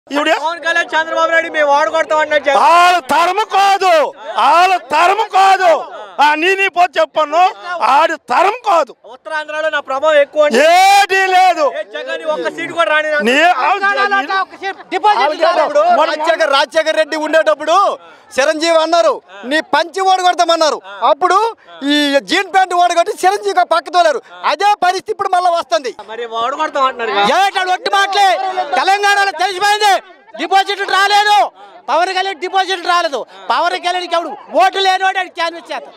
ఈవిడ పవన్ కళ్యాణ్ చంద్రబాబు నాయుడు మేము వాడుకొడతాం అన్నట్టు చెప్ప- వాళ్ళ తరము కాదు వాళ్ళ తరము కాదు ఆ నీ నీ పోతే చెప్పను ఆడి తరం కాదు ఉత్తరాంధ్రలో నా ప్రభావం ఎక్కువ అంటే ఏది లేదు ఏ జగన్ ఒక్క సీటు కూడా రాని నీ రాజశేఖర్ రాజశేఖర్ రెడ్డి ఉండేటప్పుడు చిరంజీవి అన్నారు నీ పంచి ఓడగొడతామన్నారు అప్పుడు ఈ జీన్ ప్యాంట్ ఓడగొట్టి చిరంజీవి పక్క తోలారు అదే పరిస్థితి ఇప్పుడు మళ్ళీ వస్తుంది మరి వాడుకొడతాం అంటున్నారు కదా. ఏటాడు ఒట్టి మాటలే తెలంగాణలో తెలిసిపోయింది డిపాజిట్ రాలేదు పవన్ కళ్యాణ్ డిపాజిట్ రాలేదు పవన్ కళ్యాణ్కి ఎవడు ఓటు లేనివాడు ఆడికి క్యాన్వస్ చేస్తాం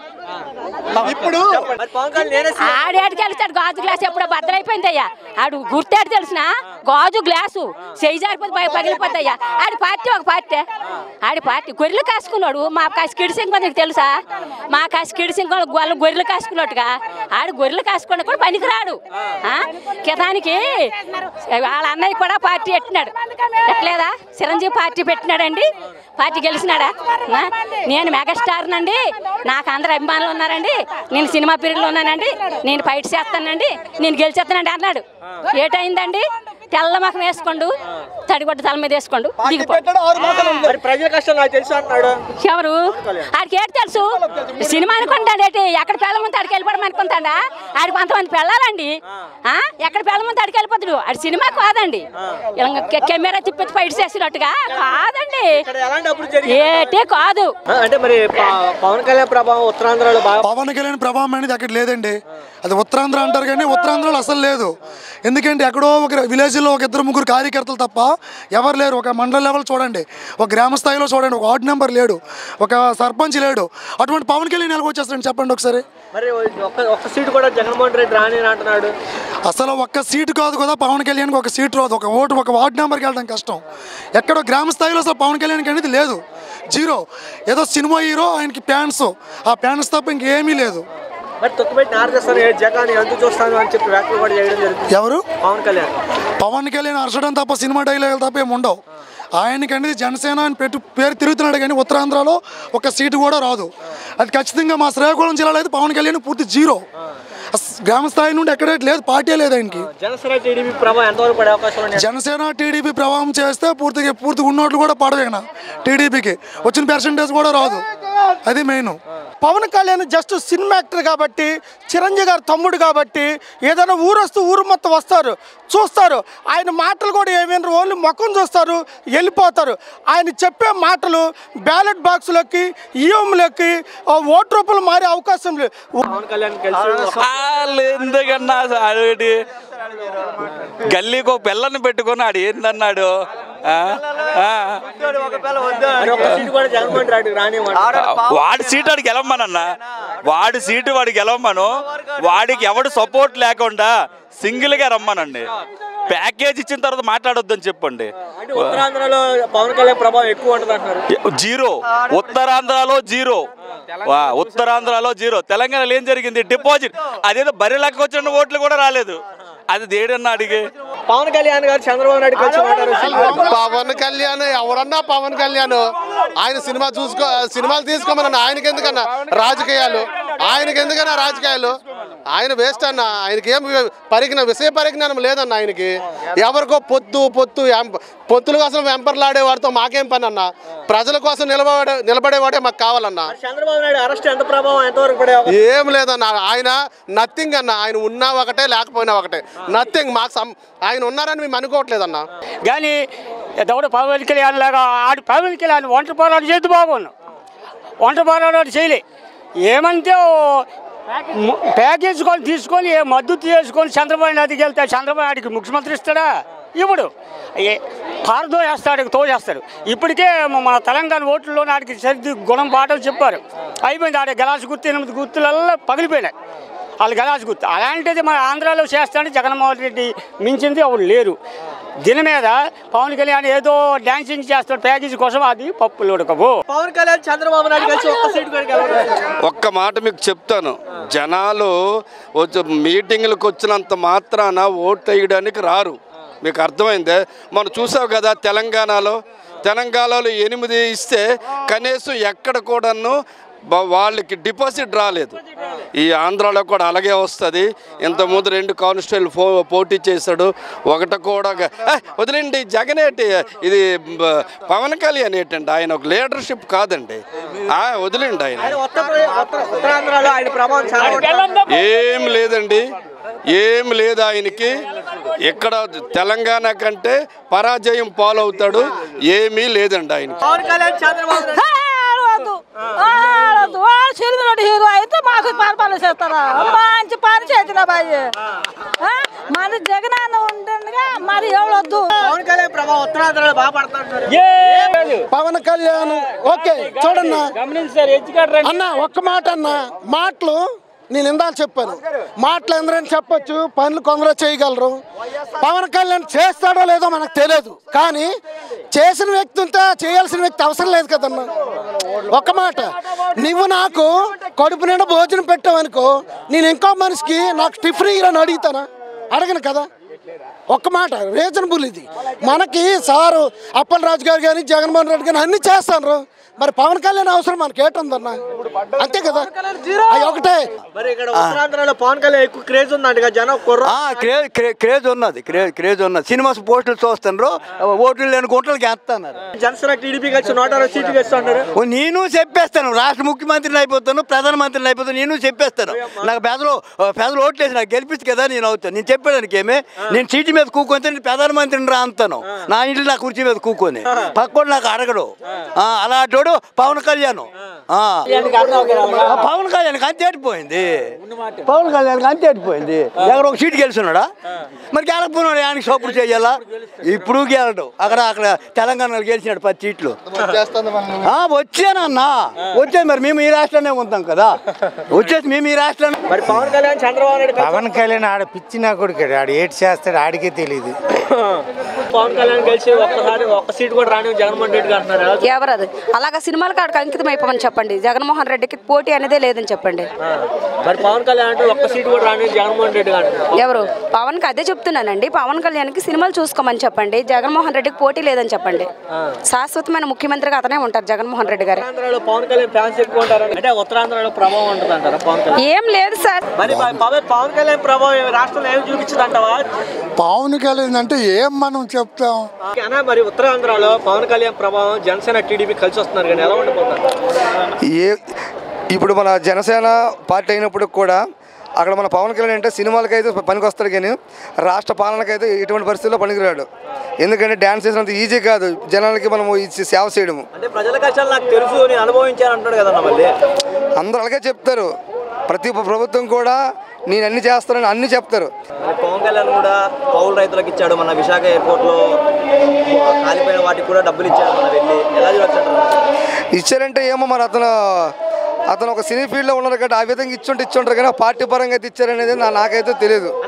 ఇప్పుడు మరి పవన్ కళ్యాణ్ నేనే సీఎం. ఆడాడికి వెళ్తాడు గాజు గ్లాస్ ఎప్పుడో బద్దలైపోయింది అయ్యా ఆడు గుర్తాడు తెలిసిన గాజు గ్లాసు చేయి జారిపోతే పై- పగిలిపోద్ది అయ్యా ఆడి పార్టీ ఒక పార్టీ ఆడి పార్టీ గొర్రెలు కాసుకున్నాడు మా కాసి కిడిసింగ్ నీకు తెలుసా మా కాసి కిడిసింగ్ వాళ్ళు గొర్రెలు కాసుకున్నట్టుగా ఆడు గొర్రెలు కాసుకున్న కూడా పనికిరాడు ఆ? కితానికి వాళ్ళ అన్నయ్య కూడా పార్టీ పెట్టినాడు పెట్టలేదా చిరంజీవి పార్టీ పెట్టినాడండి పార్టీ గెలిచినాడా ఆ? నేను మెగాస్టార్ నండి నాకు అందరు అభిమానులు ఉన్నారండి నేను సినిమా పీరియడ్లో ఉన్నానండి నేను ఫైట్ చేస్తానండి నేను గెలిచేస్తానండి అన్నాడు ఏటైందండి తెల్ల మకం వేసుకోండు తడిగొడ్డ తల మీద వేసుకోండు దిగిపో పెట్టాడు ఆరు మాసాలు ఉంది. మరి ప్రజల కష్టం నాకు తెలుసు అంటున్నాడు ఎవరు ఆడికి ఏంటి తెలుసు సినిమా అనుకుంటాడేటి ఎక్కడ పెళ్ళ ముందు ఆడికి వెళ్ళిపోవడం అనుకుంటాడా ఆడికి కొంతమంది పెళ్ళాలండి ఆ? ఎక్కడ పెళ్ళ ముందు ఆడికి వెళ్ళిపోతాడు ఆడి సినిమా కాదండి ఇలా కె- కెమెరా తిప్పి ఫైట్ చేసినట్టుగా కాదండి ఇక్కడ ఎలాంటి అప్పుడు జరిగింది ఏటే కాదు ఆ, అంటే మరి ప- పవన్ కళ్యాణ్ ప్రభావం ఉత్తరాంధ్రలో బాగా పవన్ కళ్యాణ్ ప్రభావం అనేది అక్కడ లేదండి అది ఉత్తరాంధ్ర అంటారు కానీ ఉత్తరాంధ్రలో అసలు లేదు ఎందుకంటే ఎక్కడో ఒక విలేజ్లో ఒక ఇద్దరు ముగ్గురు కార్యకర్తలు తప్ప ఎవరు లేరు ఒక మండల లెవెల్ చూడండి ఒక గ్రామ స్థాయిలో చూడండి ఒక వార్డు నెంబర్ లేడు ఒక సర్పంచ్ లేడు అటువంటి పవన్ కళ్యాణ్ ఎలాగ వచ్చేస్తారండి చెప్పండి ఒకసారి మరి ఒక్క ఒక్క సీటు కూడా జగన్మోహన్ రెడ్డి రాని అని అంటున్నాడు అసలు ఒక్క సీటు కాదు కదా పవన్ కళ్యాణ్కి ఒక సీటు రాదు ఒక ఓటు ఒక వార్డు నెంబర్కి వెళ్ళడం కష్టం ఎక్కడో గ్రామ స్థాయిలో అసలు పవన్ కళ్యాణ్కి అనేది లేదు జీరో ఏదో సినిమా హీరో ఆయనకి ప్యాన్స్ ఆ ప్యాన్స్ తప్ప ఇంకేమీ లేదు మరి తొక్కుపెట్టి నారదేస్తారు జగన్ ఎందుకు చూస్తాను అని చెప్పి వ్యాఖ్యలు కూడా చేయడం జరుగుతుంది ఎవరు పవన్ కళ్యాణ్ పవన్ కళ్యాణ్ అరచడం తప్ప సినిమా డైలాగులు తప్ప ఏమి ఉండవు ఆయనకి అనేది జనసేన అని పెట్టు పేరు తిరుగుతున్నాడు కానీ ఉత్తరాంధ్రలో ఒక సీటు కూడా రాదు అది ఖచ్చితంగా మా శ్రీకాకుళం జిల్లాలో అయితే పవన్ కళ్యాణ్ పూర్తి జీరో అస్- గ్రామ స్థాయి నుండి ఎక్కడే లేదు పార్టీ లేదు ఆయనకి జనసేన టీడీపీ ప్రభావం ఎంతవరకు పడే అవకాశం ఉన్నాయి జనసేన టీడీపీ ప్రభావం చేస్తే పూర్తిగా పూర్తిగా ఉన్నోట్లు కూడా పడవేనా టీడీపీకి వచ్చిన పర్సంటేజ్ కూడా రాదు అది main Pawan Kalyan just cinema actor కాబట్టి చిరంజీవి గారు తమ్ముడు కాబట్టి ఏదైనా ఊరు వస్తూ ఊరు మొత్తం వస్తారు చూస్తారు ఆయన మాటలు కూడా ఏమైనా ఓన్లీ ముఖం చూస్తారు వెళ్ళిపోతారు ఆయన చెప్పే మాటలు బ్యాలెట్ బాక్సులకి ఈఎంలకి ఓటు రూపాయలు మారే అవకాశం లేదు పవన్ కళ్యాణ్ కలిసి వాళ్ళు ఎందుకన్నా ఆడేటి గల్లీకి ఒక పిల్లని పెట్టుకొని ఆడు ఏందన్నాడు ఆ? ఆ. మరి ఒక్క సీటు కూడా జగన్మోహన్ రెడ్డి రాని వాడి సీటు వాడికి గెలవమనన్నా వాడి సీటు వాడికి గెలవమను వాడికి ఎవడు సపోర్ట్ లేకుండా సింగిల్ గా రమ్మనండి ప్యాకేజ్ ఇచ్చిన తర్వాత మాట్లాడొద్దని చెప్పండి అంటే ఉత్తరాంధ్రలో పవన్ కళ్యాణ్ ప్రభావం ఎక్కువ ఉంటుంది అంటున్నారు జీరో ఉత్తరాంధ్రలో జీరో వా, ఉత్తరాంధ్రలో జీరో తెలంగాణలో ఏం జరిగింది డిపాజిట్ అదేదో బరి లెక్క వచ్చిన ఓట్లు కూడా రాలేదు అది దేడన్నా అడిగి పవన్ కళ్యాణ్ గారు చంద్రబాబు నాయుడు కలిసి మాట్లాడారు పవన్ కళ్యాణ్ ఎవరన్నా పవన్ కళ్యాణ్ ఆయన సినిమా చూసుకో సినిమాలు తీసుకోమన్నా ఆయనకి ఎందుకన్నా రాజకీయాలు ఆయనకి ఎందుకన్నా రాజకీయాలు ఆయన వేస్ట్ అన్న ఆయనకి ఏం పరిజ్ఞానం విషయ పరిజ్ఞానం లేదన్న ఆయనకి ఎవరికో పొత్తు పొత్తు ఎం- పొత్తుల కోసం వెంపర్లాడే వాడితో మాకేం పని అన్న ప్రజల కోసం నిలబడే నిలబడేవాడే మాకు కావాలన్నా చంద్రబాబు నాయుడు అరెస్ట్ ఎంత ప్రభావం ఎంతవరకు పడే అవకాశం ఏం లేదన్న ఆయన నథింగ్ అన్న ఆయన ఉన్నా ఒకటే లేకపోయినా ఒకటే నథింగ్ మాకు సం- ఆయన ఉన్నారని మేము అనుకోవట్లేదన్నా కానీ ఎవడు పవన్ కళ్యాణ్ లాగా ఆడు పవన్ కళ్యాణ్ ఒంటరి పోరాటం చేద్దు బాగున్నాడు ఒంటరి పోరాటం చేయలే ఏమంటే ఓ ము- ప్యాకేజ్ కొని తీసుకొని ఏ మద్దతు చేసుకొని చంద్రబాబు నాయుడుకి వెళ్తే చంద్రబాబు నాయుడికి ముఖ్యమంత్రి ఇస్తాడా ఇప్పుడు ఏ పారదో వేస్తాడు తోచేస్తాడు ఇప్పటికే మన తెలంగాణ ఓట్లలో నాడికి సర్ది గుణం పాటలు చెప్పారు అయిపోయింది ఆడ గలాసు గుర్తు ఎనిమిది గుర్తులలో పగిలిపోయినాయి వాళ్ళు గలాసు గుర్తు అలాంటిది మన ఆంధ్రాలో చేస్తాడు జగన్మోహన్ రెడ్డి మించింది ఎవరు లేరు దీని మీద పవన్ కళ్యాణ్ ఏదో డాన్సింగ్ చేస్తాడు ప్యాకేజీ కోసం అది పప్పులు ఉడకవు పవన్ కళ్యాణ్ చంద్రబాబు నాయుడు కలిసి ఒక్క సీటు కూడా గెలవలేదు. ఒక్క మాట మీకు చెప్తాను జనాలు వచ్చి మీటింగ్లకు వచ్చినంత మాత్రాన ఓటు వేయడానికి రారు మీకు అర్థమైందే మనం చూసావు కదా తెలంగాణలో తెలంగాణలో ఎనిమిది ఇస్తే కనీసం ఎక్కడ కూడాను బ- వాళ్ళకి డిపాజిట్ రాలేదు ఈ ఆంధ్రాలో కూడా అలాగే వస్తుంది ఇంతకుముందు రెండు కానిస్టేబుల్ పో పోటీ చేశాడు ఒకటి కూడా గ- ఏ, వదిలేండి జగన్ ఏంటి ఇది బ- పవన్ కళ్యాణ్ ఏంటండి ఆయన ఒక లీడర్షిప్ కాదండి ఆ, వదిలేండి ఆయన ఆయన ఉత్తర ఉత్తర- ఉత్తరాంధ్రలో ఆయన ప్రభావం చాలా ఉంటుంది. ఏం లేదండి ఏం లేదు ఆయనకి ఇక్కడ తెలంగాణ కంటే పరాజయం పాలవుతాడు ఏమీ లేదండి ఆయనకి పవన్ కళ్యాణ్ చంద్రబాబు నాయుడు ఆడవద్దు ఆడవద్దు వాడు సినిమాలో హీరో అయితే మాకు పరిపాలన చేస్తారా మంచి పని చేసిన బాయ్ మన జగనాన్న ఉండగా మరి ఎవడొద్దు పవన్ కళ్యాణ్ ప్రభావం ఉత్తరాంధ్రలో బాగా పడుతుంటారు పవన్ కళ్యాణ్ ఓకే చూడన్నా గమనించారు ఎడ్యుకేటర్ అన్న ఒక్క మాట అన్న మాటలు నేను ఇందాక చెప్పాను మాటలు ఎందరైనా చెప్పొచ్చు పనులు కొందరు చేయగలరు పవన్ కళ్యాణ్ చేస్తాడో లేదో మనకు తెలియదు కానీ చేసిన వ్యక్తి ఉంటే చేయాల్సిన వ్యక్తి అవసరం లేదు కదన్న ఒక్క మాట నువ్వు నాకు కడుపు నిండా భోజనం పెట్టావనుకో నేను ఇంకో మనిషికి నాకు టిఫిన్ ఇరని అడుగుతానా అడగను కదా ఒక్క మాట రీజనబుల్ ఇది మనకి సారు అప్పలరాజు గారు కానీ జగన్మోహన్ రెడ్డి కానీ అన్ని చేస్తాను మరి పవన్ కళ్యాణ్ అవసరం మనకి ఏటుందన్న అంతే కదా అవి ఒకటే మరి ఇక్కడ ఉత్తరాంధ్రలో పవన్ కళ్యాణ్ ఎక్కువ క్రేజ్ ఉందంట కదా జనం కుర్ర ఆ, క్రేజ్ క్రే- క్రేజ్ ఉన్నది క్రేజ్ క్రేజ్ ఉన్నది సినిమాస్ పోస్టులు చూస్తున్నారు ఓట్లు లేని గుంటలకి వేస్తున్నారు జనసేన టీడీపీ కలిసి నూట అరవై సీట్లు గెలుస్తున్నారు ఓ, నేను చెప్పేస్తాను రాష్ట్ర ముఖ్యమంత్రిని అయిపోతాను ప్రధానమంత్రిని అయిపోతాను నేను చెప్పేస్తాను నాకు పెదలు పెదలు ఓట్లేసి నాకు గెలిపించి కదా నేను అవుతాను నేను చెప్పేదానికి ఏమే నేను సీటు మీద కూకుంటే నేను ప్రధానమంత్రిని రా అంతాను నా ఇంట్లో నా కుర్చీ మీద కూకొని పక్కోడు నాకు అడగడు ఆ, అలాంటోడు పవన్ కళ్యాణ్ ఆ. ఆ, పవన్ కళ్యాణ్కి అంతేటిపోయింది పవన్ కళ్యాణ్కి అంతేటిపోయింది ఎవరు ఒక సీటు గెలుస్తున్నాడా మరి గెలకపోయినాడు ఆయనకి సపోర్ట్ చేయాలా ఇప్పుడు గెలడు అక్కడ అక్కడ తెలంగాణలో గెలిచినాడు పది సీట్లు ఆ, వచ్చానన్నా వచ్చాను మరి మేము ఈ రాష్ట్రంలో ఉంటాం కదా వచ్చేసి మేము ఈ రాష్ట్రంలో మరి పవన్ కళ్యాణ్ చంద్రబాబు నాయుడు కలిసి పవన్ కళ్యాణ్ ఆడ పిచ్చి నా కొడుకాడు ఆడు ఏటి చేస్తాడు ఆడికే తెలియదు పవన్ కళ్యాణ్ కలిసి ఒక్కసారి ఒక్క సీట్ కూడా రాని జగన్మోహన్ రెడ్డి గారు అంటున్నారు ఎలా చూస్తారు? ఎవరది అలాగా సినిమాల కాడికి అంకితం అయిపోమని చెప్పండి జగన్మోహన్ రెడ్డికి పోటీ అనేదే లేదని చెప్పండి ఆ. మరి పవన్ కళ్యాణ్ అంటే ఒక్క సీట్ కూడా రాని జగన్మోహన్ రెడ్డి గారు అంటున్నారు. ఎవరు పవన్కి అదే చెప్తున్నానండి పవన్ కళ్యాణ్కి సినిమాలు చూసుకోమని చెప్పండి జగన్మోహన్ రెడ్డికి పోటీ లేదని చెప్పండి శాశ్వతమైన ముఖ్యమంత్రిగా అతనే ఉంటారు జగన్మోహన్ రెడ్డి గారు ఉత్తరాంధ్రలో పవన్ కళ్యాణ్ ఫ్యాన్స్ ఎక్కువ ఉంటారు అంటే ఉత్తరాంధ్రలో ప్రభావం ఉంటుంది అంటారా పవన్ కళ్యాణ్ ఏం లేదు సార్ మరి ప- పవన్ పవన్ కళ్యాణ్ ప్రభావం ఏమి రాష్ట్రంలో ఏమి చూపించదు అంటావా పవన్ కళ్యాణ్ అంటే ఏం మనం చెప్తాం అన్నా మరి ఉత్తరాంధ్రలో పవన్ కళ్యాణ్ ప్రభావం జనసేన టీడీపీ కలిసి వస్తున్నారు కానీ ఎలా ఉండిపోతారు ఏ ఇప్పుడు మన జనసేన పార్టీ అయినప్పుడు కూడా అక్కడ మన పవన్ కళ్యాణ్ అంటే సినిమాలకైతే పనికి వస్తాడు కానీ రాష్ట్ర పాలనకైతే ఎటువంటి పరిస్థితుల్లో పనికిరాడు ఎందుకంటే డ్యాన్స్ చేసినంత ఈజీ కాదు జనాలకి మనం ఇచ్చి సేవ చేయడము అంటే ప్రజల కష్టాలు నాకు తెలుసు నేను అనుభవించాను అంటాడు కదా మళ్ళీ అందరూ అలాగే చెప్తారు ప్రతి ప్రభుత్వం కూడా నేను అన్ని చేస్తానని అన్ని చెప్తారు మరి పవన్ కళ్యాణ్ కూడా కౌలు రైతులకు ఇచ్చాడు మన విశాఖ ఎయిర్పోర్ట్ లో కాలిపోయిన వాటికి కూడా డబ్బులు ఇచ్చాడు మన వెళ్ళి ఎలా చూడొచ్చు ఇచ్చారంటే ఏమో మరి అతను అతను ఒక సినీ ఫీల్డ్లో ఉన్నారు కాబట్టి ఆ విధంగా ఇచ్చుంటే ఇచ్చుంటారు కానీ పార్టీ పరంగా అయితే ఇచ్చారనేది నా- నాకైతే తెలియదు